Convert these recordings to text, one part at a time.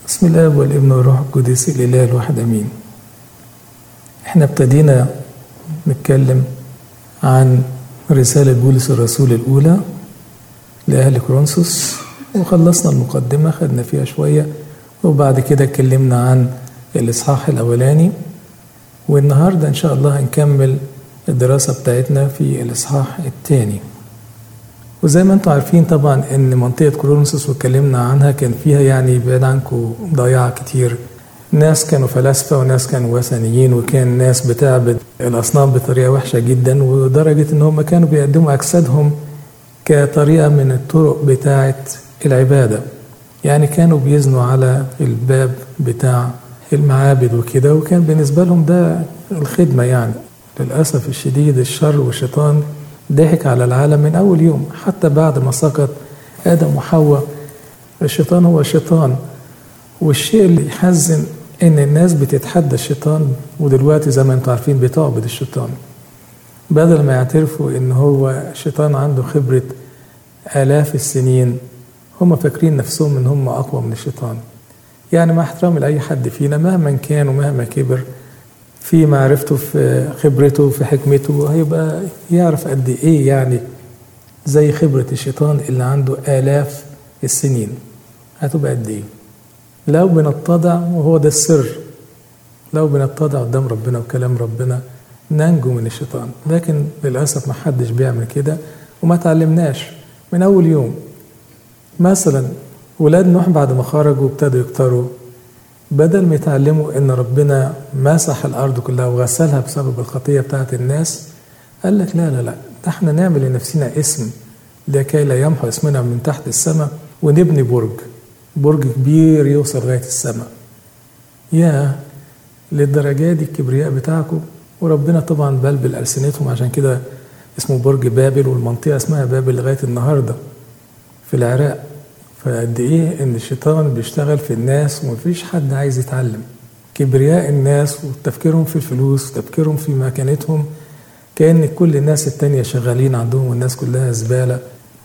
بسم الله والابن والروح القدس الاله الواحد امين احنا ابتدينا نتكلم عن رسالة بولس الرسول الأولى لأهل كورنثوس وخلصنا المقدمة خدنا فيها شوية وبعد كده اتكلمنا عن الإصحاح الأولاني والنهاردة إن شاء الله هنكمل الدراسة بتاعتنا في الإصحاح الثاني وزي ما انتم عارفين طبعا ان منطقة كورنثوس واتكلمنا عنها كان فيها يعني بعيد عنكم ضياع كتير ناس كانوا فلاسفة وناس كانوا وثنيين وكان ناس بتعبد الأصنام بطريقة وحشة جدا ودرجة إن هم كانوا بيقدموا أجسادهم كطريقة من الطرق بتاعة العبادة يعني كانوا بيزنوا على الباب بتاع المعابد وكده وكان بالنسبة لهم ده الخدمة يعني للأسف الشديد الشر والشيطان ضحك على العالم من أول يوم حتى بعد ما سقط آدم وحواء الشيطان هو الشيطان والشيء اللي يحزن ان الناس بتتحدى الشيطان ودلوقتي زي ما انتم عارفين بتعبد الشيطان بدل ما يعترفوا ان هو الشيطان عنده خبرة آلاف السنين هم فاكرين نفسهم ان هم اقوى من الشيطان يعني مع احترامي لاي حد فينا مهما كان ومهما كبر في معرفته في خبرته في حكمته هيبقى يعرف قد ايه يعني زي خبرة الشيطان اللي عنده آلاف السنين هتبقى قد ايه لو بنتضع وهو ده السر لو بنتضع قدام ربنا وكلام ربنا ننجو من الشيطان لكن للأسف ما حدش بيعمل كده وما تعلمناش من أول يوم مثلا ولاد نوح بعد ما خرجوا وابتدوا يكتروا بدل ما يتعلموا ان ربنا مسح الارض كلها وغسلها بسبب الخطيه بتاعت الناس قال لك لا لا لا ده احنا نعمل لنفسنا اسم لكي لا يمحو اسمنا من تحت السماء ونبني برج برج كبير يوصل لغايه السماء يا للدرجه دي الكبرياء بتاعكم وربنا طبعا بلبل السنتهم عشان كده اسمه برج بابل والمنطقه اسمها بابل لغايه النهارده في العراق فقد ايه ان الشيطان بيشتغل في الناس ومفيش حد عايز يتعلم كبرياء الناس وتفكيرهم في الفلوس وتفكيرهم في مكانتهم كأن كل الناس التانية شغالين عندهم والناس كلها زبالة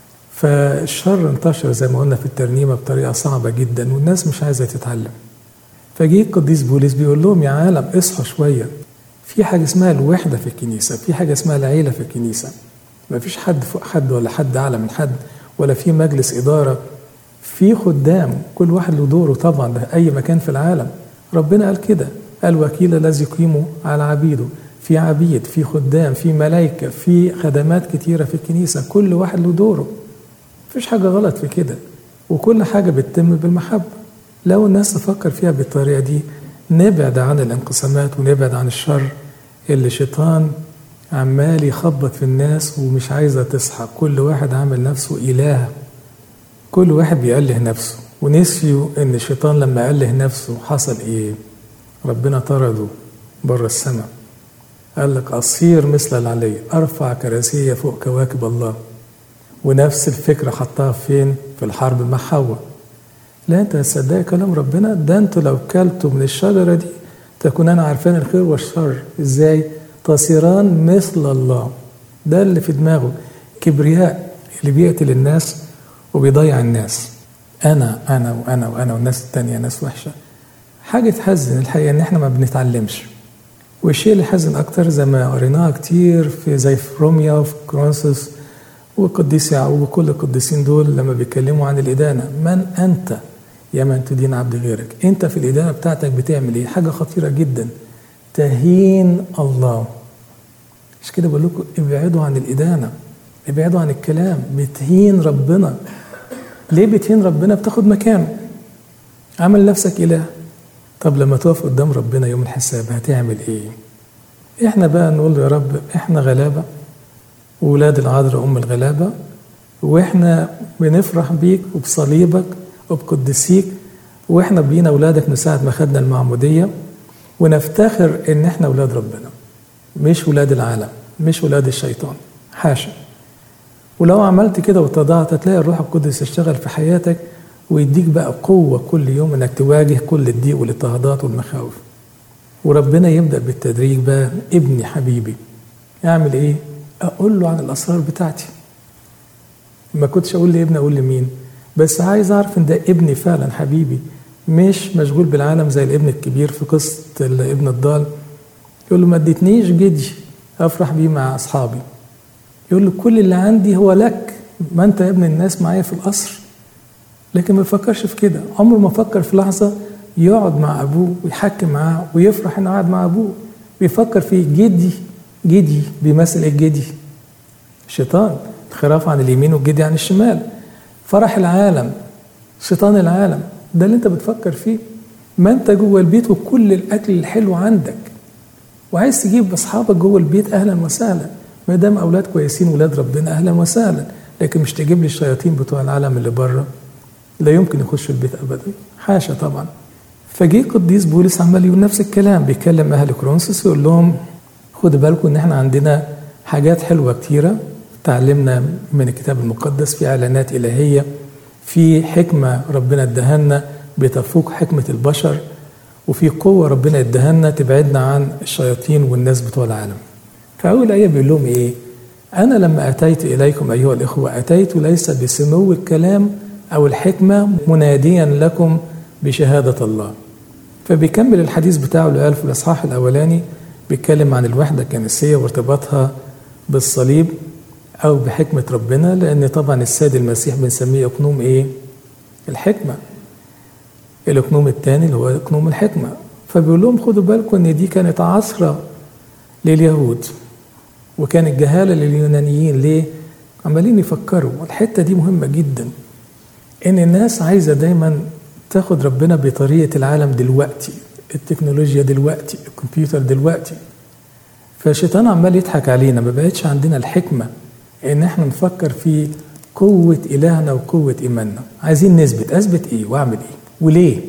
فالشر انتشر زي ما قلنا في الترنيمة بطريقة صعبة جدا والناس مش عايزة تتعلم فجه القديس بولس بيقول لهم يا عالم اصحوا شوية في حاجة اسمها الوحدة في الكنيسة في حاجة اسمها العيلة في الكنيسة مفيش حد فوق حد ولا حد أعلى من حد ولا في مجلس إدارة في خدام كل واحد له دوره طبعا ده أي مكان في العالم ربنا قال كده قال وكيل الذي يقيم على عبيده في عبيد في خدام في ملائكة في خدمات كتيرة في الكنيسة كل واحد له دوره مفيش حاجة غلط في كده وكل حاجة بتتم بالمحبة لو الناس تفكر فيها بالطريقة دي نبعد عن الانقسامات ونبعد عن الشر اللي الشيطان عمال يخبط في الناس ومش عايزة تصحى كل واحد عامل نفسه إله كل واحد بيأله نفسه ونسيوا ان الشيطان لما أله نفسه حصل ايه ربنا طرده بره السماء قال لك أصير مثل العلي أرفع كراسية فوق كواكب الله ونفس الفكرة حطها فين في الحرب مع حواء لا انت تصدق كلام ربنا ده انتوا لو كلتوا من الشجرة دي تكونان عارفين الخير والشر ازاي تصيران مثل الله ده اللي في دماغه كبرياء اللي بيقتل الناس وبيضيع الناس انا انا وانا وانا والناس التانية ناس وحشه حاجه تحزن الحقيقه ان احنا ما بنتعلمش والشيء اللي حزن اكتر زي ما قريناها كتير في زي في روميا وفي كرونسوس والقديس يعقوب وكل القديسين دول لما بيتكلموا عن الادانه من انت يا من تدين عبد غيرك انت في الادانه بتاعتك بتعمل ايه حاجه خطيره جدا تهين الله مش كده بقول لكم ابعدوا عن الادانه ابعدوا عن الكلام بتهين ربنا ليه بتهين ربنا بتاخد مكانه عمل نفسك اله طب لما تقف قدام ربنا يوم الحساب هتعمل ايه احنا بقى نقول له يا رب احنا غلابه وولاد العذراء ام الغلابه واحنا بنفرح بيك وبصليبك وبقدسيك واحنا بينا اولادك من ساعه ما خدنا المعموديه ونفتخر ان احنا اولاد ربنا مش ولاد العالم مش ولاد الشيطان حاشا ولو عملت كده واتضعت هتلاقي الروح القدس يشتغل في حياتك ويديك بقى قوة كل يوم انك تواجه كل الضيق والاضطهادات والمخاوف وربنا يبدأ بالتدريج بقى ابني حبيبي اعمل ايه اقول له عن الاسرار بتاعتي ما كنتش اقول لابني اقول لمين بس عايز اعرف ان ده ابني فعلا حبيبي مش مشغول بالعالم زي الابن الكبير في قصة الابن الضال يقول له ما اديتنيش جدي افرح بيه مع اصحابي يقول له كل اللي عندي هو لك ما انت يا ابن الناس معايا في القصر لكن ما يفكرش في كده عمره ما فكر في لحظه يقعد مع ابوه ويحكي معاه ويفرح انه قاعد مع ابوه بيفكر في جدي جدي بيمثل ايه الجدي الشيطان الخراف عن اليمين والجدي عن الشمال فرح العالم شيطان العالم ده اللي انت بتفكر فيه ما انت جوه البيت وكل الاكل الحلو عندك وعايز تجيب اصحابك جوه البيت اهلا وسهلا ما دام اولاد كويسين ولاد ربنا اهلا وسهلا لكن مش تجيب لي الشياطين بتوع العالم اللي بره لا يمكن يخشوا البيت ابدا حاشا طبعا فجه قديس بولس عمال يقول نفس الكلام بيكلم اهل كورنثوس يقول لهم خدوا بالكم ان احنا عندنا حاجات حلوه كتيره تعلمنا من الكتاب المقدس في اعلانات الهيه في حكمه ربنا ادهنا بتفوق حكمه البشر وفي قوه ربنا ادهنا تبعدنا عن الشياطين والناس بتوع العالم فاول ايه بيقول لهم ايه انا لما اتيت اليكم ايها الاخوه اتيت ليس بسمو الكلام او الحكمه مناديا لكم بشهاده الله فبيكمل الحديث بتاعه اللي قال في الاصحاح الاولاني بيتكلم عن الوحده الكنسيه وارتباطها بالصليب او بحكمه ربنا لان طبعا السيد المسيح بنسميه اقنوم ايه الحكمه الاقنوم الثاني اللي هو اقنوم الحكمه فبيقول لهم خدوا بالكم ان دي كانت عصره لليهود وكانت جهاله لليونانيين ليه عمالين يفكروا والحته دي مهمه جدا ان الناس عايزه دايما تاخد ربنا بطريقه العالم دلوقتي التكنولوجيا دلوقتي الكمبيوتر دلوقتي فالشيطان عمال يضحك علينا ما بقتش عندنا الحكمه ان احنا نفكر في قوه الهنا وقوه ايماننا عايزين نثبت اثبت ايه واعمل ايه وليه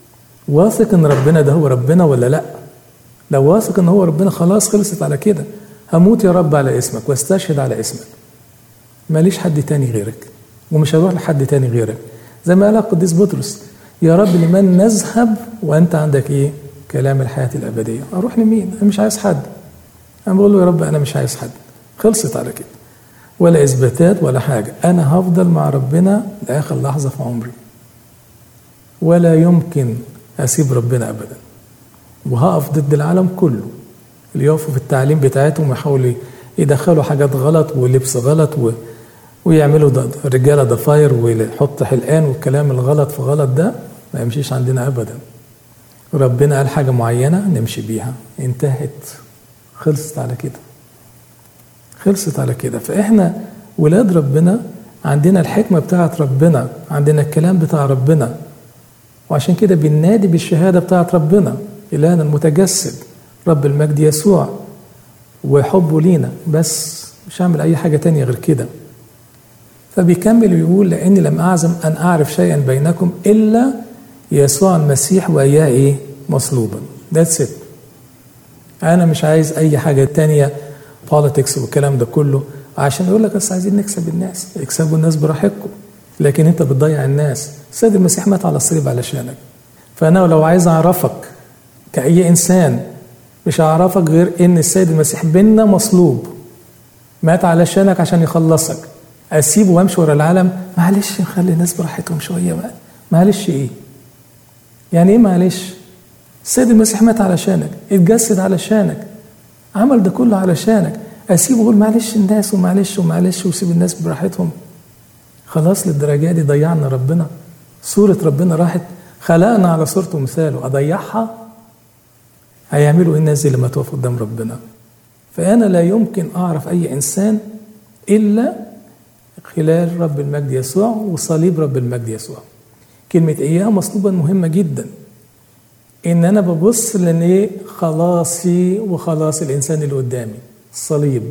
واثق ان ربنا ده هو ربنا ولا لا لو واثق ان هو ربنا خلاص خلصت على كده هموت يا رب على اسمك واستشهد على اسمك ماليش حد تاني غيرك ومش هروح لحد تاني غيرك زي ما قال القديس بطرس يا رب لمن نذهب وانت عندك ايه كلام الحياه الابديه اروح لمين انا مش عايز حد انا بقول له يا رب انا مش عايز حد خلصت على كده ولا اثباتات ولا حاجه انا هفضل مع ربنا لاخر لحظه في عمري ولا يمكن اسيب ربنا ابدا وهقف ضد العالم كله اللي يقفوا في التعليم بتاعتهم ويحاولوا يدخلوا حاجات غلط ولبس غلط و... ويعملوا رجاله ضفاير ويحط حلقان والكلام الغلط في غلط ده ما يمشيش عندنا ابدا ربنا قال حاجه معينه نمشي بيها انتهت خلصت على كده خلصت على كده فاحنا ولاد ربنا عندنا الحكمه بتاعت ربنا عندنا الكلام بتاع ربنا وعشان كده بننادي بالشهاده بتاعت ربنا الهنا المتجسد رب المجد يسوع وحبه لينا بس مش هعمل اي حاجه تانية غير كده فبيكمل ويقول لاني لم اعزم ان اعرف شيئا بينكم الا يسوع المسيح واياه ايه مصلوبا ذاتس ات انا مش عايز اي حاجه تانية بوليتكس والكلام ده كله عشان يقول لك بس عايزين نكسب الناس اكسبوا الناس براحتكم لكن انت بتضيع الناس السيد المسيح مات على الصليب علشانك فانا لو عايز اعرفك كاي انسان مش هعرفك غير ان السيد المسيح بينا مصلوب مات علشانك عشان يخلصك اسيبه وامشي ورا العالم معلش نخلي الناس براحتهم شويه بقى معلش ايه يعني ايه معلش السيد المسيح مات علشانك اتجسد علشانك عمل ده كله علشانك اسيبه اقول معلش الناس ومعلش ومعلش وسيب الناس براحتهم خلاص للدرجه دي ضيعنا ربنا صوره ربنا راحت خلقنا على صورته ومثاله اضيعها هيعملوا ايه الناس دي لما تقف قدام ربنا فانا لا يمكن اعرف اي انسان الا خلال رب المجد يسوع وصليب رب المجد يسوع كلمة إياه مصلوبا مهمة جدا إن أنا ببص لأن إيه خلاصي وخلاص الإنسان اللي قدامي الصليب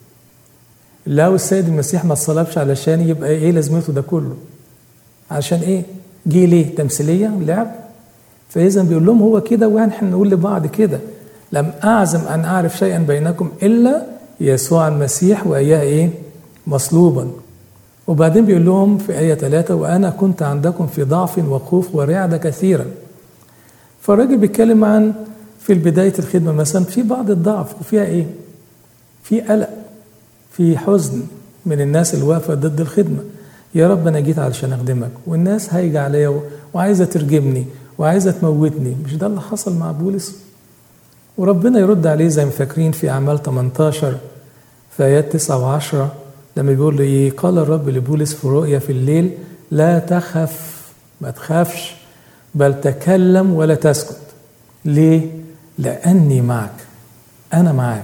لو السيد المسيح ما اتصلبش علشان يبقى إيه لازمته ده كله عشان إيه جه ليه تمثيلية لعب فإذا بيقول لهم هو كده ونحن نقول لبعض كده لم أعزم أن أعرف شيئا بينكم إلا يسوع المسيح وإياه إيه مصلوبا وبعدين بيقول لهم في آية ثلاثة وأنا كنت عندكم في ضعف وخوف ورعدة كثيرا فالراجل بيتكلم عن في بداية الخدمة مثلا في بعض الضعف وفيها إيه؟ في قلق في حزن من الناس اللي واقفة ضد الخدمة يا رب أنا جيت علشان أخدمك والناس هايجة عليا وعايزة ترجمني وعايزة تموتني مش ده اللي حصل مع بولس وربنا يرد عليه زي ما فاكرين في أعمال 18 في آيات 9 و10 لما بيقول له إيه قال الرب لبولس في رؤيا في الليل لا تخف ما تخافش بل تكلم ولا تسكت ليه؟ لأني معك أنا معك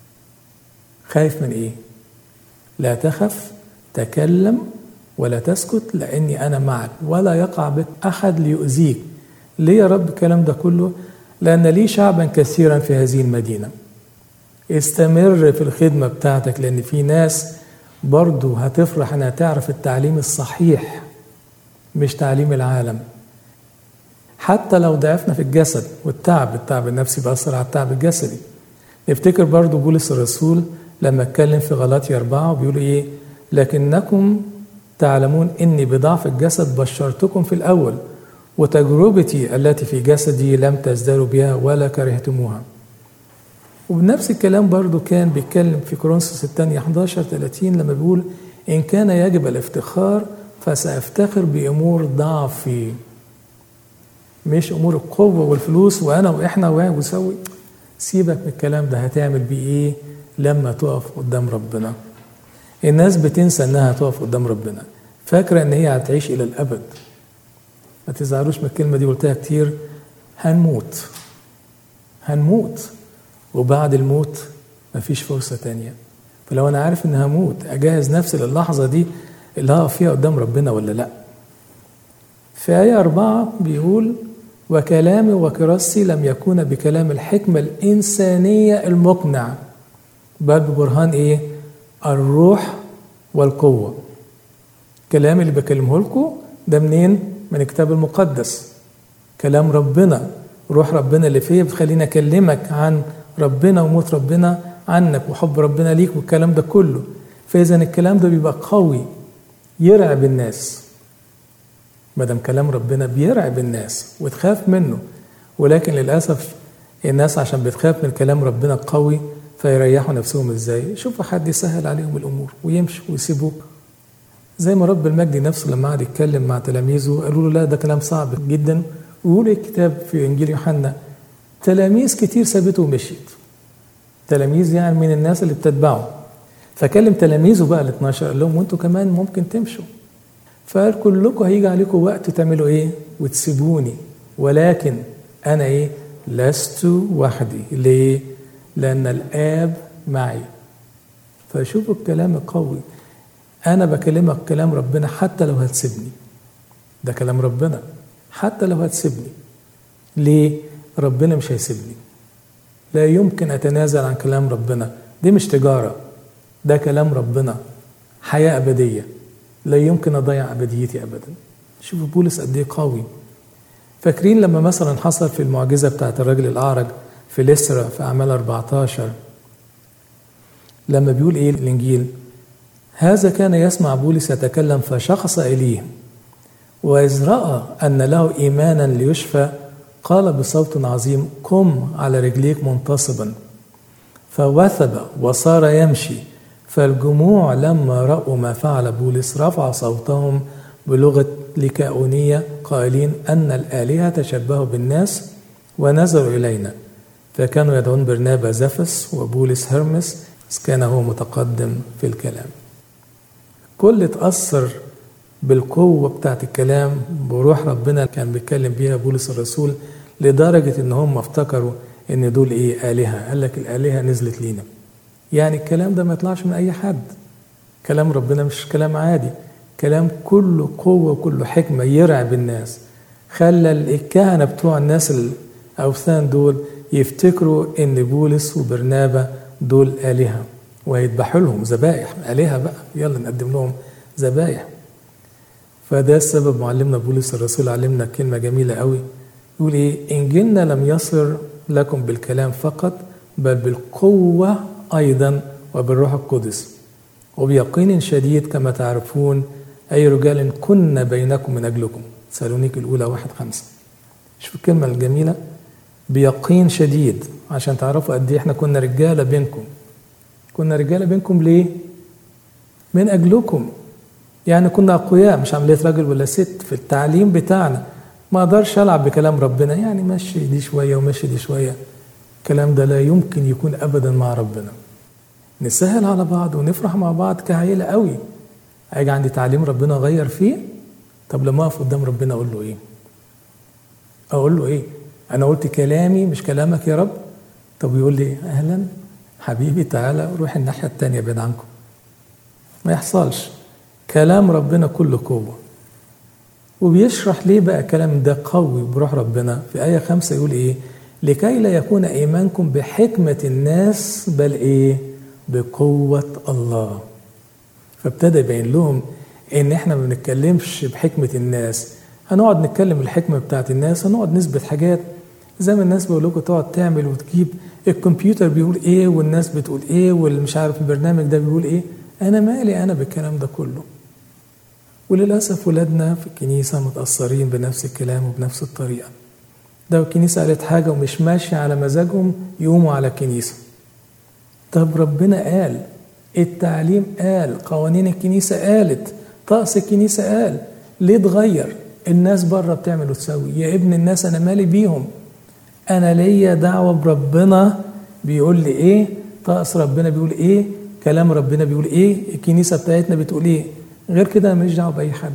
خايف من إيه؟ لا تخف تكلم ولا تسكت لأني أنا معك ولا يقع بك أحد ليؤذيك ليه يا رب الكلام ده كله؟ لأن لي شعبا كثيرا في هذه المدينة استمر في الخدمة بتاعتك لأن في ناس برضو هتفرح انها تعرف التعليم الصحيح مش تعليم العالم حتى لو ضعفنا في الجسد والتعب التعب النفسي بأثر على التعب الجسدي نفتكر برضو بولس الرسول لما اتكلم في غلاطي أربعة وبيقول إيه لكنكم تعلمون إني بضعف الجسد بشرتكم في الأول وتجربتي التي في جسدي لم تزدروا بها ولا كرهتموها وبنفس الكلام برضو كان بيتكلم في كورنثوس الثانية 11 30 لما بيقول إن كان يجب الافتخار فسأفتخر بأمور ضعفي مش أمور القوة والفلوس وأنا وإحنا وسوي سيبك من الكلام ده هتعمل بيه إيه لما تقف قدام ربنا الناس بتنسى إنها تقف قدام ربنا فاكرة إن هي هتعيش إلى الأبد ما تزعلوش من الكلمة دي قلتها كتير هنموت هنموت وبعد الموت مفيش فرصة تانية فلو أنا عارف إن هموت أجهز نفسي للحظة دي اللي هقف فيها قدام ربنا ولا لأ في آية أربعة بيقول وكلامي وكراستي لم يكون بكلام الحكمة الإنسانية المقنع بل ببرهان إيه؟ الروح والقوة الكلام اللي بكلمه لكم ده منين؟ من الكتاب المقدس كلام ربنا روح ربنا اللي فيا بتخليني أكلمك عن ربنا وموت ربنا عنك وحب ربنا ليك والكلام ده كله فإذا الكلام ده بيبقى قوي يرعب الناس ما دام كلام ربنا بيرعب الناس وتخاف منه ولكن للأسف الناس عشان بتخاف من كلام ربنا القوي فيريحوا نفسهم ازاي شوفوا حد يسهل عليهم الأمور ويمشوا ويسيبوك زي ما رب المجد نفسه لما قعد يتكلم مع تلاميذه قالوا له لا ده كلام صعب جدا ويقول الكتاب في إنجيل يوحنا تلاميذ كتير سابته ومشيت تلاميذ يعني من الناس اللي بتتبعه فكلم تلاميذه بقى ال 12 قال لهم وانتوا كمان ممكن تمشوا فقال كلكم هيجي عليكم وقت تعملوا ايه وتسيبوني ولكن انا ايه لست وحدي ليه لان الاب معي فشوفوا الكلام القوي انا بكلمك كلام ربنا حتى لو هتسيبني ده كلام ربنا حتى لو هتسيبني ليه ربنا مش هيسيبني لا يمكن اتنازل عن كلام ربنا دي مش تجاره ده كلام ربنا حياه ابديه لا يمكن اضيع ابديتي ابدا شوفوا بولس قد ايه قوي فاكرين لما مثلا حصل في المعجزه بتاعت الراجل الاعرج في لسرا في اعمال 14 لما بيقول ايه الانجيل هذا كان يسمع بولس يتكلم فشخص اليه واذ راى ان له ايمانا ليشفى قال بصوت عظيم قم على رجليك منتصبا فوثب وصار يمشي فالجموع لما رأوا ما فعل بولس رفع صوتهم بلغة لكاؤونية قائلين أن الآلهة تشبهوا بالناس ونزلوا إلينا فكانوا يدعون برنابا زفس وبولس هرمس كان هو متقدم في الكلام كل اتأثر بالقوة بتاعت الكلام بروح ربنا كان بيتكلم بيها بولس الرسول لدرجة إن هم افتكروا إن دول إيه آلهة قال لك الآلهة نزلت لينا يعني الكلام ده ما يطلعش من أي حد كلام ربنا مش كلام عادي كلام كله قوة وكله حكمة يرعب الناس خلى الكهنة بتوع الناس الأوثان دول يفتكروا إن بولس وبرنابا دول آلهة ويذبحوا لهم ذبائح آلهة بقى يلا نقدم لهم ذبائح فده السبب معلمنا بولس الرسول علمنا كلمة جميلة قوي يقول إيه إنجيلنا لم يصل لكم بالكلام فقط بل بالقوة أيضا وبالروح القدس وبيقين شديد كما تعرفون أي رجال كنا بينكم من أجلكم سالونيك الأولى واحد خمسة شوف الكلمة الجميلة بيقين شديد عشان تعرفوا قد إيه إحنا كنا رجالة بينكم كنا رجالة بينكم ليه؟ من أجلكم يعني كنا أقوياء مش عملية راجل ولا ست في التعليم بتاعنا ما اقدرش العب بكلام ربنا يعني مشي دي شويه ومشي دي شويه الكلام ده لا يمكن يكون ابدا مع ربنا نسهل على بعض ونفرح مع بعض كعيله قوي اجي عندي تعليم ربنا غير فيه طب لما اقف قدام ربنا اقول له ايه اقول له ايه انا قلت كلامي مش كلامك يا رب طب يقول لي اهلا حبيبي تعالى روح الناحيه التانية بعيد عنكم ما يحصلش كلام ربنا كله قوه وبيشرح ليه بقى كلام ده قوي بروح ربنا في آية خمسة يقول إيه لكي لا يكون إيمانكم بحكمة الناس بل إيه بقوة الله فابتدى يبين لهم إن إحنا ما بنتكلمش بحكمة الناس هنقعد نتكلم الحكمة بتاعت الناس هنقعد نثبت حاجات زي ما الناس بيقول لكم تقعد تعمل وتجيب الكمبيوتر بيقول ايه والناس بتقول ايه والمش عارف البرنامج ده بيقول ايه انا مالي انا بالكلام ده كله وللأسف ولادنا في الكنيسة متأثرين بنفس الكلام وبنفس الطريقة لو الكنيسة قالت حاجة ومش ماشية على مزاجهم يقوموا على الكنيسة طب ربنا قال التعليم قال قوانين الكنيسة قالت طقس الكنيسة قال ليه تغير الناس بره بتعمل وتسوي يا ابن الناس أنا مالي بيهم أنا ليا دعوة بربنا بيقول لي إيه طقس ربنا بيقول إيه كلام ربنا بيقول إيه الكنيسة بتاعتنا بتقول إيه غير كده انا ماليش دعوه باي حد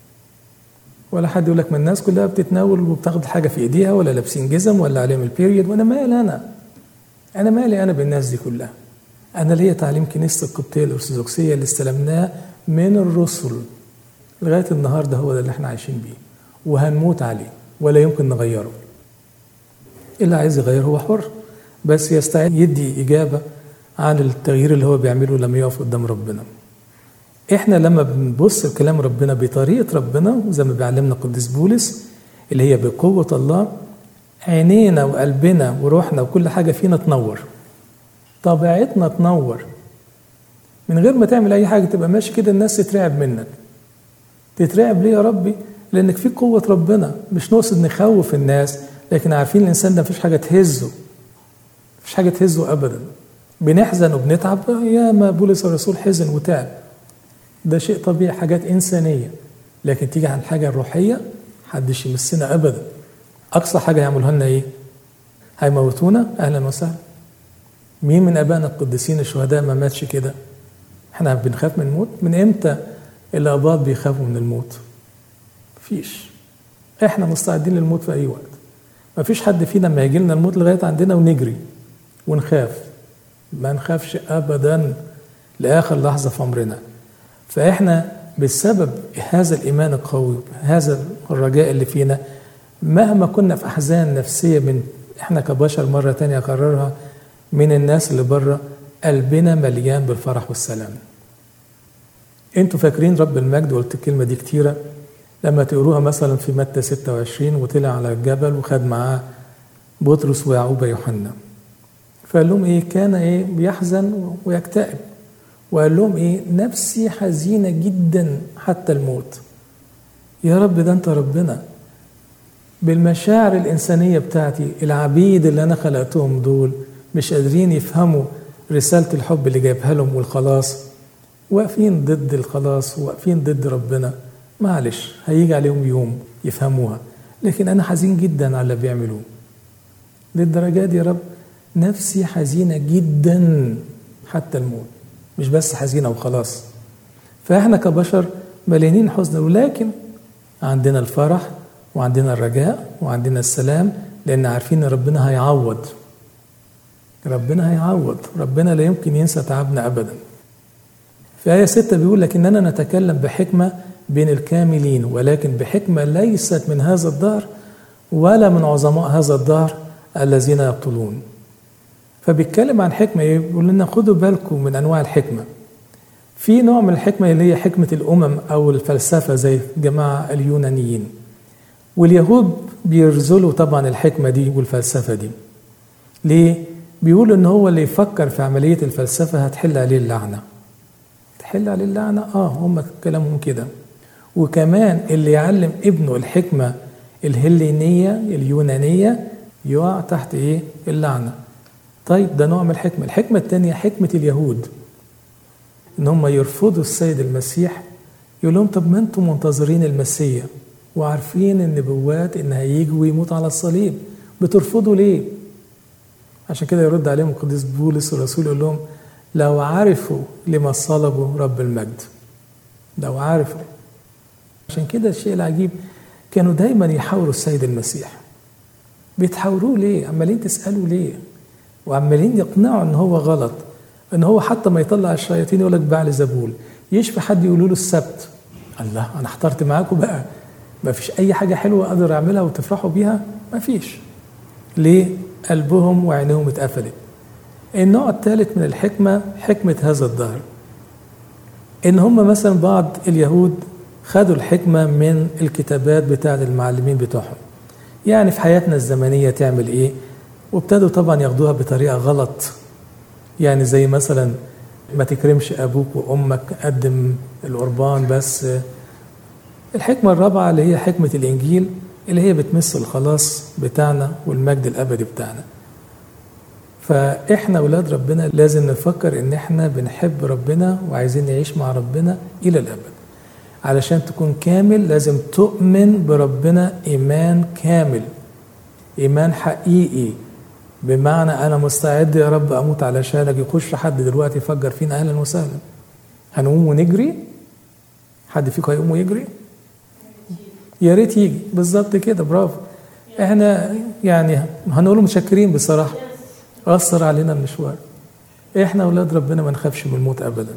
ولا حد يقول لك ما الناس كلها بتتناول وبتاخد حاجه في ايديها ولا لابسين جزم ولا عليهم البيريود وانا مالي انا انا مالي انا بالناس دي كلها انا ليا تعليم كنيسه القبطيه الارثوذكسيه اللي استلمناه من الرسل لغايه النهارده هو ده اللي احنا عايشين بيه وهنموت عليه ولا يمكن نغيره اللي عايز يغير هو حر بس يستعد يدي اجابه عن التغيير اللي هو بيعمله لما يقف قدام ربنا احنا لما بنبص لكلام ربنا بطريقه ربنا زي ما بيعلمنا القديس بولس اللي هي بقوه الله عينينا وقلبنا وروحنا وكل حاجه فينا تنور طبيعتنا تنور من غير ما تعمل اي حاجه تبقى ماشي كده الناس تترعب منك تترعب ليه يا ربي لانك في قوه ربنا مش نقصد نخوف الناس لكن عارفين الانسان ده مفيش حاجه تهزه مفيش حاجه تهزه ابدا بنحزن وبنتعب يا ما بولس الرسول حزن وتعب ده شيء طبيعي حاجات إنسانية لكن تيجي عن الحاجة الروحية محدش يمسنا أبدا أقصى حاجة يعملوها لنا إيه؟ هيموتونا أهلا وسهلا مين من أبائنا القديسين الشهداء ما ماتش كده؟ إحنا بنخاف من الموت؟ من إمتى الآباط بيخافوا من الموت؟ مفيش إحنا مستعدين للموت في أي وقت مفيش حد فينا ما يجي لنا الموت لغاية عندنا ونجري ونخاف ما نخافش أبدا لآخر لحظة في عمرنا فاحنا بسبب هذا الايمان القوي هذا الرجاء اللي فينا مهما كنا في احزان نفسيه من احنا كبشر مره تانية اكررها من الناس اللي بره قلبنا مليان بالفرح والسلام انتوا فاكرين رب المجد قلت الكلمه دي كتيره لما تقروها مثلا في متى 26 وطلع على الجبل وخد معاه بطرس ويعقوب يوحنا فقال لهم ايه كان ايه بيحزن ويكتئب وقال لهم ايه نفسي حزينه جدا حتى الموت يا رب ده انت ربنا بالمشاعر الانسانيه بتاعتي العبيد اللي انا خلقتهم دول مش قادرين يفهموا رساله الحب اللي جايبها لهم والخلاص واقفين ضد الخلاص واقفين ضد ربنا معلش هيجي عليهم يوم يفهموها لكن انا حزين جدا على اللي بيعملوه للدرجه دي يا رب نفسي حزينه جدا حتى الموت مش بس حزينه وخلاص فاحنا كبشر مليانين حزن ولكن عندنا الفرح وعندنا الرجاء وعندنا السلام لان عارفين ان ربنا هيعوض ربنا هيعوض ربنا لا يمكن ينسى تعبنا ابدا في آية ستة بيقول لكننا نتكلم بحكمة بين الكاملين ولكن بحكمة ليست من هذا الدهر ولا من عظماء هذا الدهر الذين يبطلون فبيتكلم عن حكمة ايه؟ بيقول لنا خدوا بالكم من أنواع الحكمة في نوع من الحكمة اللي هي حكمة الأمم أو الفلسفة زي الجماعة اليونانيين واليهود بيرزلوا طبعا الحكمة دي والفلسفة دي ليه؟ بيقولوا إن هو اللي يفكر في عملية الفلسفة هتحل عليه اللعنة تحل عليه اللعنة؟ آه هم كلامهم كده وكمان اللي يعلم ابنه الحكمة الهلينية اليونانية يقع تحت إيه؟ اللعنة طيب ده نوع من الحكمة الحكمة الثانية حكمة اليهود إن هم يرفضوا السيد المسيح يقول لهم طب ما أنتم منتظرين المسيح وعارفين النبوات ان هيجي ويموت على الصليب بترفضوا ليه عشان كده يرد عليهم القديس بولس الرسول يقول لهم لو عرفوا لما صلبوا رب المجد لو عرفوا عشان كده الشيء العجيب كانوا دايما يحاوروا السيد المسيح بيتحاوروه ليه عمالين تسألوا ليه وعمالين يقنعوا ان هو غلط ان هو حتى ما يطلع الشياطين يقول لك بعل زبول يشفي حد يقولوا له السبت الله انا احترت معاكم بقى ما فيش اي حاجه حلوه اقدر اعملها وتفرحوا بيها ما فيش ليه قلبهم وعينيهم اتقفلت النوع الثالث من الحكمه حكمه هذا الدهر ان هم مثلا بعض اليهود خدوا الحكمه من الكتابات بتاعه المعلمين بتوعهم يعني في حياتنا الزمنيه تعمل ايه وابتدوا طبعا ياخدوها بطريقه غلط يعني زي مثلا ما تكرمش ابوك وامك قدم القربان بس الحكمه الرابعه اللي هي حكمه الانجيل اللي هي بتمس الخلاص بتاعنا والمجد الابدي بتاعنا فاحنا اولاد ربنا لازم نفكر ان احنا بنحب ربنا وعايزين نعيش مع ربنا الى الابد علشان تكون كامل لازم تؤمن بربنا ايمان كامل ايمان حقيقي بمعنى انا مستعد يا رب اموت علشانك يخش حد دلوقتي يفجر فينا اهلا وسهلا هنقوم ونجري حد فيكم هيقوم ويجري يا ريت يجي بالظبط كده برافو احنا يعني هنقول متشكرين بصراحه اثر علينا المشوار احنا اولاد ربنا ما نخافش من الموت ابدا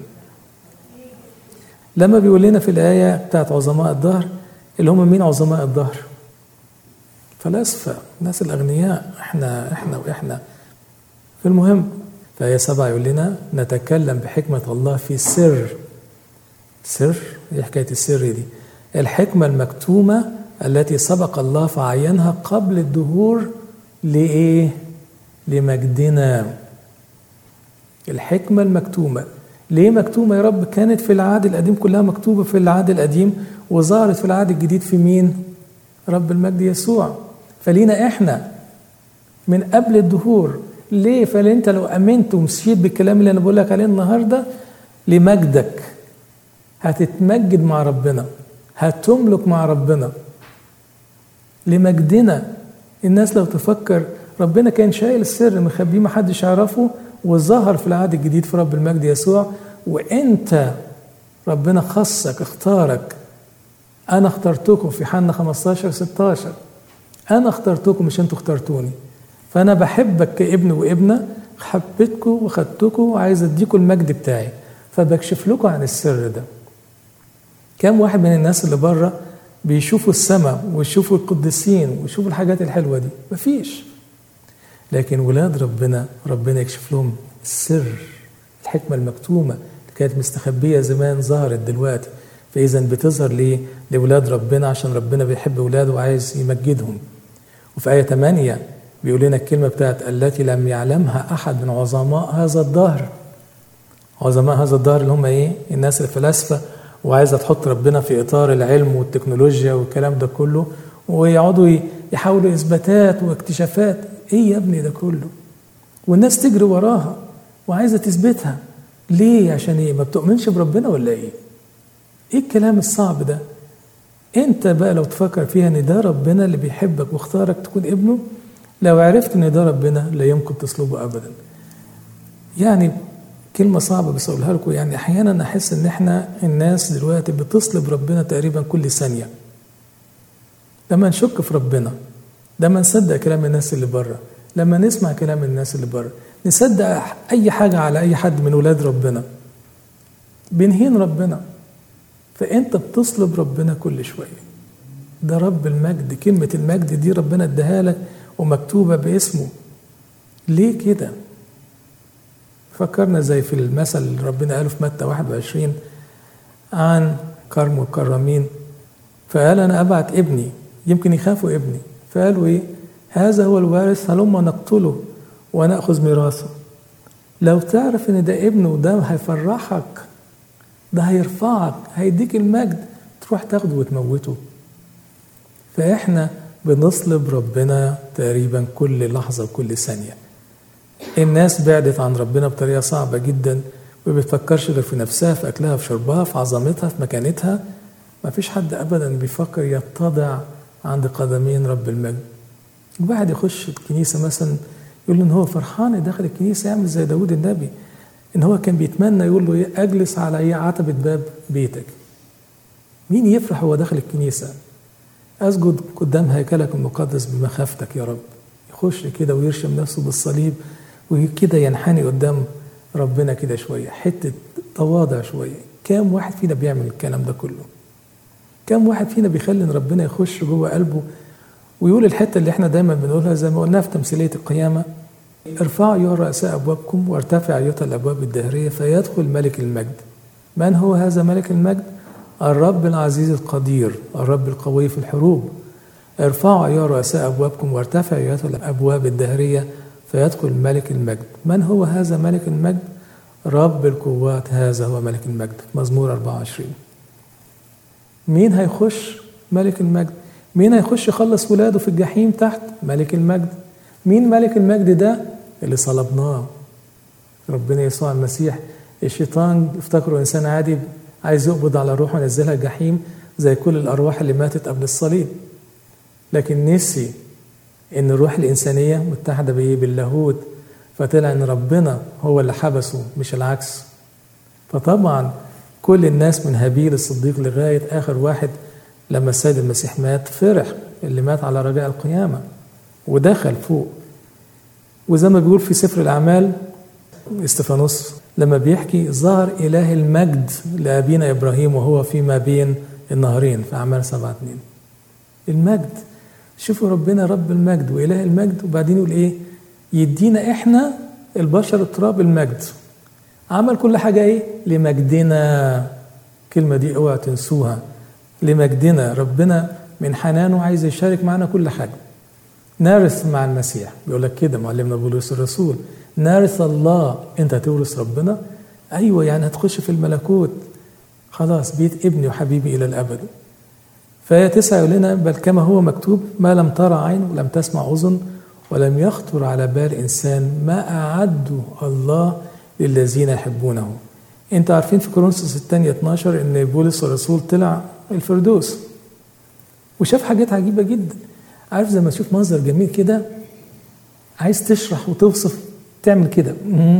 لما بيقول لنا في الايه بتاعت عظماء الدهر اللي هم مين عظماء الدهر فلاسفه الناس الاغنياء احنا احنا واحنا في المهم فآية سبعة يقول لنا نتكلم بحكمة الله في سر سر ايه حكاية السر دي الحكمة المكتومة التي سبق الله فعينها قبل الدهور لإيه لمجدنا الحكمة المكتومة ليه مكتومة يا رب كانت في العهد القديم كلها مكتوبة في العهد القديم وظهرت في العهد الجديد في مين رب المجد يسوع فلينا احنا من قبل الدهور ليه فانت لو امنت ومشيت بالكلام اللي انا بقول لك عليه النهارده لمجدك هتتمجد مع ربنا هتملك مع ربنا لمجدنا الناس لو تفكر ربنا كان شايل السر مخبيه ما حدش يعرفه وظهر في العهد الجديد في رب المجد يسوع وانت ربنا خصك اختارك انا اخترتكم في حنا 15 16 انا اخترتكم مش انتوا اخترتوني فانا بحبك كابن وابنه حبيتكم وخدتكم وعايز اديكم المجد بتاعي فبكشف لكم عن السر ده كم واحد من الناس اللي بره بيشوفوا السماء ويشوفوا القديسين ويشوفوا الحاجات الحلوه دي مفيش لكن ولاد ربنا ربنا يكشف لهم السر الحكمه المكتومه اللي كانت مستخبيه زمان ظهرت دلوقتي فاذا بتظهر ليه لولاد ربنا عشان ربنا بيحب ولاده وعايز يمجدهم وفي آية 8 بيقول لنا الكلمة بتاعت التي لم يعلمها أحد من عظماء هذا الدهر عظماء هذا الدهر اللي هم إيه؟ الناس الفلاسفة وعايزة تحط ربنا في إطار العلم والتكنولوجيا والكلام ده كله ويقعدوا يحاولوا إثباتات واكتشافات إيه يا ابني ده كله؟ والناس تجري وراها وعايزة تثبتها ليه؟ عشان إيه؟ ما بتؤمنش بربنا ولا إيه؟ إيه الكلام الصعب ده؟ انت بقى لو تفكر فيها ان ده ربنا اللي بيحبك واختارك تكون ابنه لو عرفت ان ده ربنا لا يمكن تسلبه ابدا يعني كلمة صعبة بس أقولها لكم يعني أحيانا أحس إن إحنا الناس دلوقتي بتصلب ربنا تقريبا كل ثانية لما نشك في ربنا لما نصدق كلام الناس اللي بره لما نسمع كلام الناس اللي بره نصدق أي حاجة على أي حد من ولاد ربنا بنهين ربنا فانت بتصلب ربنا كل شويه ده رب المجد كلمه المجد دي ربنا اداها لك ومكتوبه باسمه ليه كده فكرنا زي في المثل اللي ربنا قاله في متى 21 عن كرم والكرامين فقال انا ابعت ابني يمكن يخافوا ابني فقالوا ايه هذا هو الوارث هلما نقتله وناخذ ميراثه لو تعرف ان ده ابنه وده هيفرحك ده هيرفعك هيديك المجد تروح تاخده وتموته فاحنا بنصلب ربنا تقريبا كل لحظة وكل ثانية الناس بعدت عن ربنا بطريقة صعبة جدا ما بتفكرش غير في نفسها في أكلها في شربها في عظمتها في مكانتها ما فيش حد ابدا بيفكر يتضع عند قدمين رب المجد الواحد يخش الكنيسه مثلا يقول له ان هو فرحان داخل الكنيسه يعمل زي داود النبي ان هو كان بيتمنى يقول له ايه اجلس على ايه عتبه باب بيتك مين يفرح وهو داخل الكنيسه اسجد قدام هيكلك المقدس بمخافتك يا رب يخش كده ويرشم نفسه بالصليب وكده ينحني قدام ربنا كده شويه حته تواضع شويه كام واحد فينا بيعمل الكلام ده كله كام واحد فينا بيخلي ان ربنا يخش جوه قلبه ويقول الحته اللي احنا دايما بنقولها زي ما قلناها في تمثيليه القيامه ارفعوا ايها الرؤساء ابوابكم وارتفع ايها الابواب الدهريه فيدخل ملك المجد من هو هذا ملك المجد الرب العزيز القدير الرب القوي في الحروب ارفعوا ايها الرؤساء ابوابكم وارتفع ايها الابواب الدهريه فيدخل ملك المجد من هو هذا ملك المجد رب القوات هذا هو ملك المجد مزمور 24 مين هيخش ملك المجد مين هيخش يخلص ولاده في الجحيم تحت ملك المجد مين ملك المجد ده اللي صلبناه ربنا يسوع المسيح الشيطان افتكروا انسان عادي عايز يقبض على روحه وينزلها الجحيم زي كل الارواح اللي ماتت قبل الصليب لكن نسي ان الروح الانسانيه متحده بايه باللاهوت فطلع ان ربنا هو اللي حبسه مش العكس فطبعا كل الناس من هابيل الصديق لغايه اخر واحد لما السيد المسيح مات فرح اللي مات على رجاء القيامه ودخل فوق وزي ما بيقول في سفر الاعمال استفانوس لما بيحكي ظهر اله المجد لابينا ابراهيم وهو فيما بين النهرين في اعمال سبعة اتنين المجد شوفوا ربنا رب المجد واله المجد وبعدين يقول ايه يدينا احنا البشر التراب المجد عمل كل حاجه ايه لمجدنا الكلمه دي اوعى تنسوها لمجدنا ربنا من حنانه عايز يشارك معنا كل حاجه نارث مع المسيح بيقول لك كده معلمنا بولس الرسول نارث الله انت هتورث ربنا ايوه يعني هتخش في الملكوت خلاص بيت ابني وحبيبي الى الابد فهي تسعة يقول لنا بل كما هو مكتوب ما لم ترى عين ولم تسمع اذن ولم يخطر على بال انسان ما اعده الله للذين يحبونه انت عارفين في كورنثوس الثانية 12 ان بولس الرسول طلع الفردوس وشاف حاجات عجيبة جدا عارف زي ما تشوف منظر جميل كده عايز تشرح وتوصف تعمل كده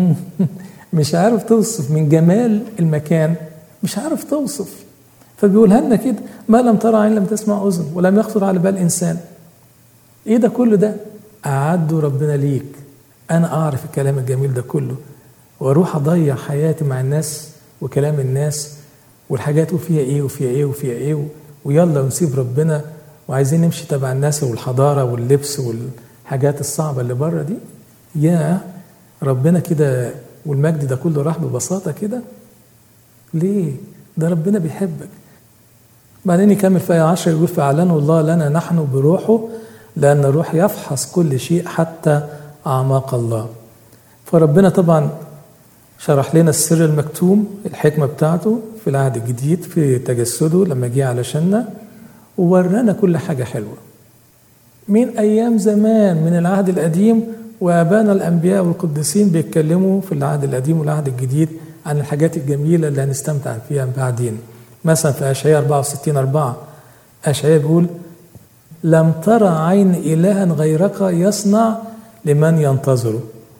مش عارف توصف من جمال المكان مش عارف توصف فبيقولها لنا كده ما لم ترى عين لم تسمع اذن ولم يخطر على بال انسان ايه ده كله ده اعده ربنا ليك انا اعرف الكلام الجميل ده كله واروح اضيع حياتي مع الناس وكلام الناس والحاجات وفيها ايه وفيها ايه وفيها ايه ويلا ونسيب ربنا وعايزين نمشي تبع الناس والحضاره واللبس والحاجات الصعبه اللي بره دي يا ربنا كده والمجد ده كله راح ببساطه كده ليه ده ربنا بيحبك بعدين يكمل في آية 10 يقول فأعلنه الله لنا نحن بروحه لأن الروح يفحص كل شيء حتى أعماق الله فربنا طبعا شرح لنا السر المكتوم الحكمة بتاعته في العهد الجديد في تجسده لما جه علشاننا وورانا كل حاجة حلوة من أيام زمان من العهد القديم وآبانا الأنبياء والقديسين بيتكلموا في العهد القديم والعهد الجديد عن الحاجات الجميلة اللي هنستمتع فيها بعدين مثلا في أشعياء 64 4 أشعياء بيقول لم ترى عين إلها غيرك يصنع لمن ينتظره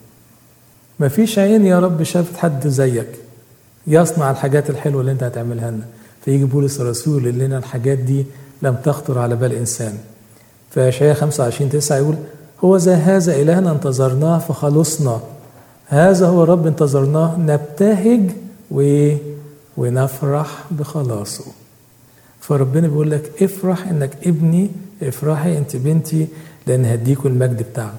ما فيش عين يا رب شافت حد زيك يصنع الحاجات الحلوة اللي انت هتعملها لنا فيجي بولس الرسول يقول لنا الحاجات دي لم تخطر على بال إنسان في أشعياء 25 9 يقول هو زي هذا إلهنا انتظرناه فخلصنا هذا هو الرب انتظرناه نبتهج و ونفرح بخلاصه فربنا بيقول لك افرح انك ابني افرحي انت بنتي لان هديكوا المجد بتاعنا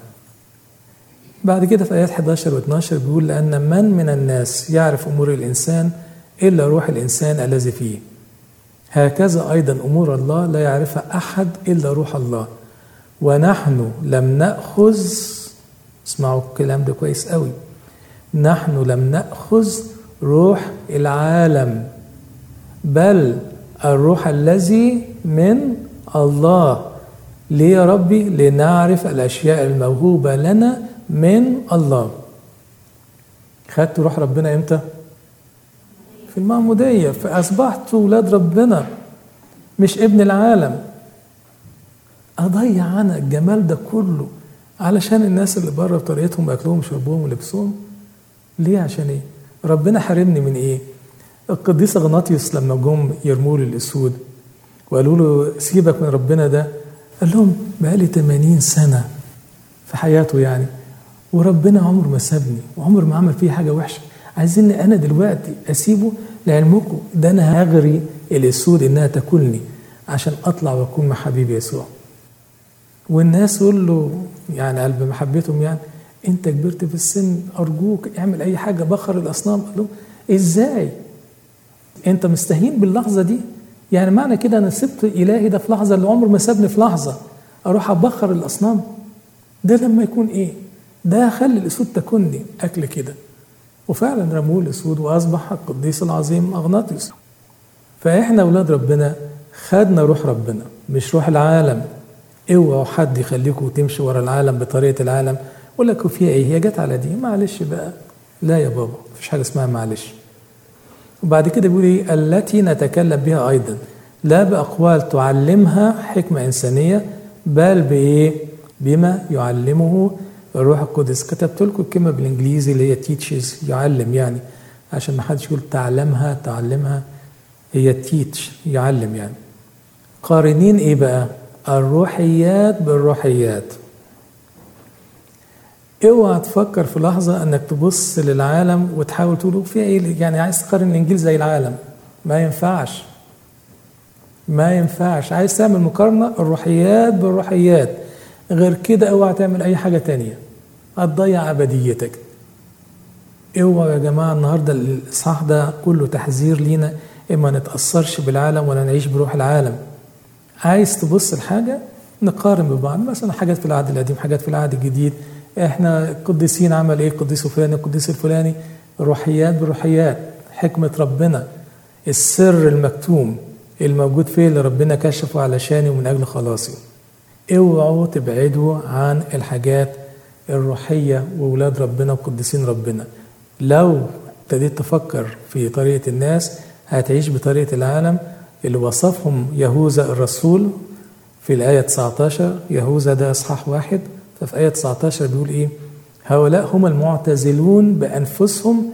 بعد كده في ايات 11 و12 بيقول لان من من الناس يعرف امور الانسان الا روح الانسان الذي فيه هكذا ايضا امور الله لا يعرفها احد الا روح الله ونحن لم ناخذ اسمعوا الكلام ده كويس قوي نحن لم ناخذ روح العالم بل الروح الذي من الله ليه يا ربي لنعرف الاشياء الموهوبه لنا من الله خدت روح ربنا امتى في المعموديه فاصبحت ولاد ربنا مش ابن العالم اضيع انا الجمال ده كله علشان الناس اللي بره بطريقتهم واكلهم وشربهم ولبسهم ليه عشان ايه ربنا حرمني من ايه القديس اغناطيوس لما جم يرموا له الاسود وقالوا له سيبك من ربنا ده قال لهم بقالي 80 سنه في حياته يعني وربنا عمر ما سابني وعمر ما عمل فيه حاجه وحشه عايزيني انا دلوقتي اسيبه لعلمكم ده انا هغري الاسود انها تاكلني عشان اطلع واكون مع حبيبي يسوع والناس يقول له يعني قلب محبتهم يعني انت كبرت في السن ارجوك اعمل اي حاجه بخر الاصنام قال لهم ازاي انت مستهين باللحظه دي يعني معنى كده انا سبت الهي ده في لحظه اللي عمر ما سابني في لحظه اروح ابخر الاصنام ده لما يكون ايه ده خلي الاسود تكني اكل كده وفعلا رموه الاسود واصبح القديس العظيم اغناطيوس فاحنا اولاد ربنا خدنا روح ربنا مش روح العالم اوعوا حد يخليكم تمشوا ورا العالم بطريقه العالم يقول لك فيها ايه هي جت على دي معلش بقى لا يا بابا مفيش حاجه اسمها معلش وبعد كده بيقول ايه التي نتكلم بها ايضا لا باقوال تعلمها حكمه انسانيه بل بايه بما يعلمه الروح القدس كتبت لكم الكلمه بالانجليزي اللي هي تيتشز يعلم يعني عشان ما حدش يقول تعلمها تعلمها هي تيتش يعلم يعني قارنين ايه بقى الروحيات بالروحيات اوعى تفكر في لحظه انك تبص للعالم وتحاول تقول فيها ايه يعني عايز تقارن الانجيل زي العالم ما ينفعش ما ينفعش عايز تعمل مقارنه الروحيات بالروحيات غير كده اوعى تعمل اي حاجه تانية هتضيع ابديتك اوعى يا جماعه النهارده الاصحاح ده كله تحذير لينا اما نتاثرش بالعالم ولا نعيش بروح العالم عايز تبص لحاجه نقارن ببعض مثلا حاجات في العهد القديم حاجات في العهد الجديد احنا القديسين عمل ايه القديس الفلاني القديس الفلاني روحيات بروحيات حكمه ربنا السر المكتوم الموجود فيه اللي ربنا كشفه علشاني ومن اجل خلاصي اوعوا تبعدوا عن الحاجات الروحيه واولاد ربنا وقديسين ربنا لو ابتديت تفكر في طريقه الناس هتعيش بطريقه العالم اللي وصفهم يهوذا الرسول في الآية 19 يهوذا ده إصحاح واحد ففي آية 19 بيقول إيه؟ هؤلاء هم المعتزلون بأنفسهم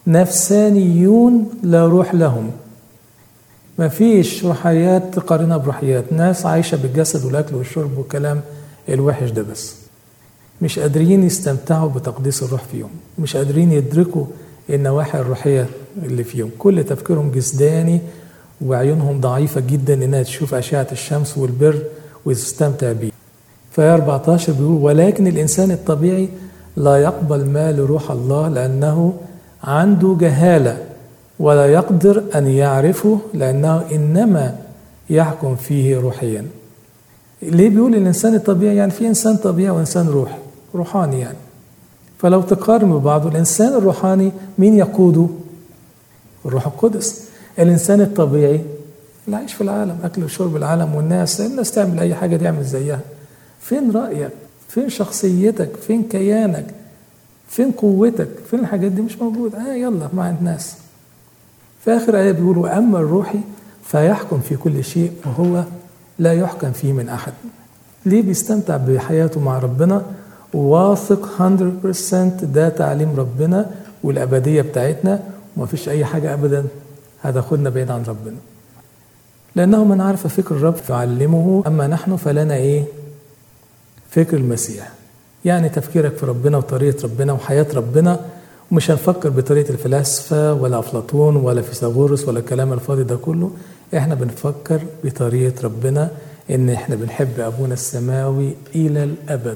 نفسانيون لا روح لهم ما فيش روحيات تقارنها بروحيات ناس عايشة بالجسد والأكل والشرب والكلام الوحش ده بس مش قادرين يستمتعوا بتقديس الروح فيهم مش قادرين يدركوا النواحي الروحية اللي فيهم كل تفكيرهم جسداني وعيونهم ضعيفة جدا إنها تشوف أشعة الشمس والبر وتستمتع بيه فآية 14 بيقول ولكن الإنسان الطبيعي لا يقبل ما لروح الله لأنه عنده جهالة ولا يقدر أن يعرفه لأنه إنما يحكم فيه روحيا ليه بيقول الإنسان الطبيعي يعني في إنسان طبيعي وإنسان روح روحاني يعني فلو تقارن ببعض الإنسان الروحاني مين يقوده الروح القدس الإنسان الطبيعي اللي عايش في العالم أكل وشرب العالم والناس الناس تعمل أي حاجة تعمل زيها فين رأيك فين شخصيتك فين كيانك فين قوتك فين الحاجات دي مش موجودة آه يلا مع الناس في آخر آية بيقولوا أما الروحي فيحكم في كل شيء وهو لا يحكم فيه من أحد ليه بيستمتع بحياته مع ربنا واثق 100% ده تعليم ربنا والأبدية بتاعتنا ومفيش أي حاجة أبدا هتاخدنا بعيد عن ربنا لأنه من عرف فكر الرب فعلمه أما نحن فلنا إيه فكر المسيح يعني تفكيرك في ربنا وطريقة ربنا وحياة ربنا ومش هنفكر بطريقة الفلاسفة ولا أفلاطون ولا فيثاغورس ولا الكلام الفاضي ده كله احنا بنفكر بطريقة ربنا ان احنا بنحب ابونا السماوي الى الابد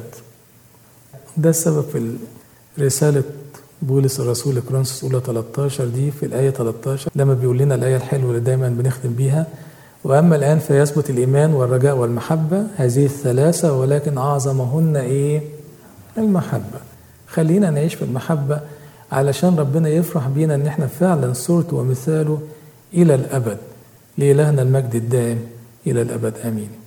ده السبب في رسالة بولس الرسول لكرونسوس اولى 13 دي في الايه 13 لما بيقول لنا الايه الحلوه اللي دايما بنختم بيها واما الان فيثبت الايمان والرجاء والمحبه هذه الثلاثه ولكن اعظمهن ايه؟ المحبه خلينا نعيش في المحبه علشان ربنا يفرح بينا ان احنا فعلا صورته ومثاله الى الابد لإلهنا المجد الدائم الى الابد امين